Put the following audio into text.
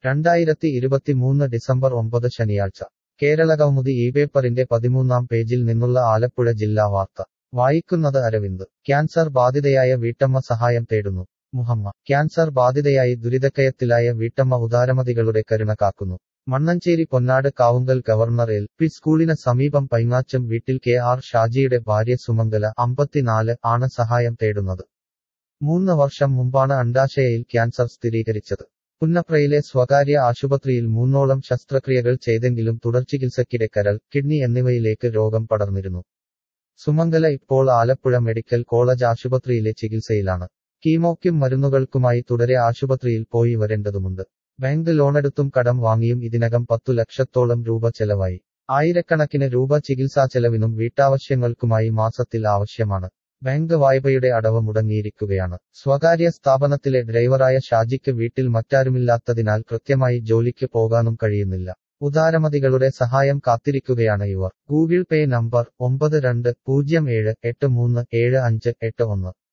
രണ്ടായിരത്തി ഇരുപത്തിമൂന്ന് ഡിസംബർ ഒമ്പത് ശനിയാഴ്ച കേരളകൗമുദി ഈ പേപ്പറിന്റെ പതിമൂന്നാം പേജിൽ നിന്നുള്ള ആലപ്പുഴ ജില്ലാ വാർത്ത വായിക്കുന്നത് അരവിന്ദ് ക്യാൻസർ ബാധിതയായ വീട്ടമ്മ സഹായം തേടുന്നു മുഹമ്മ ക്യാൻസർ ബാധിതയായി ദുരിതക്കയത്തിലായ വീട്ടമ്മ ഉദാരമതികളുടെ കരുണ കാക്കുന്നു Mannancherry Ponnad Kavungal governor L P സ്കൂളിന് സമീപം പൈങ്ങാച്ചം വീട്ടിൽ കെ ആർ ഷാജിയുടെ ഭാര്യ സുമംഗല അമ്പത്തിനാല് ആണ് സഹായം തേടുന്നത് മൂന്ന് വർഷം മുമ്പാണ് അണ്ടാശയയിൽ ക്യാൻസർ സ്ഥിരീകരിച്ചത് പുന്നപ്രയിലെ സ്വകാര്യ ആശുപത്രിയിൽ മൂന്നോളം ശസ്ത്രക്രിയകൾ ചെയ്തെങ്കിലും തുടർചികിത്സയ്ക്കിടെ കരൾ കിഡ്നി എന്നിവയിലേക്ക് രോഗം പടർന്നിരുന്നു സുമംഗല ഇപ്പോൾ ആലപ്പുഴ മെഡിക്കൽ കോളേജ് ആശുപത്രിയിലെ ചികിത്സയിലാണ് കീമോയ്ക്കും മരുന്നുകൾക്കുമായി തുടരെ ആശുപത്രിയിൽ പോയി വരേണ്ടതുമുണ്ട് ബാങ്ക് ലോണെടുത്തും കടം വാങ്ങിയും ഇതിനകം പത്തു ലക്ഷത്തോളം രൂപ ചെലവായി ആയിരക്കണക്കിന് രൂപ ചികിത്സാ ചെലവിനും വീട്ടാവശ്യങ്ങൾക്കുമായി മാസത്തിൽ ആവശ്യമാണ് ബാങ്ക് വായ്പയുടെ അടവ് മുടങ്ങിയിരിക്കുകയാണ് സ്വകാര്യ സ്ഥാപനത്തിലെ ഡ്രൈവറായ ഷാജിക്ക് വീട്ടിൽ മറ്റാരുമില്ലാത്തതിനാൽ കൃത്യമായി ജോലിക്ക് പോകാനും കഴിയുന്നില്ല ഉദാരമതികളുടെ സഹായം കാത്തിരിക്കുകയാണ് ഇവർ ഗൂഗിൾ പേ നമ്പർ ഒമ്പത് രണ്ട് പൂജ്യം ഏഴ് എട്ട് മൂന്ന് ഏഴ് അഞ്ച് എട്ട് ഒന്ന്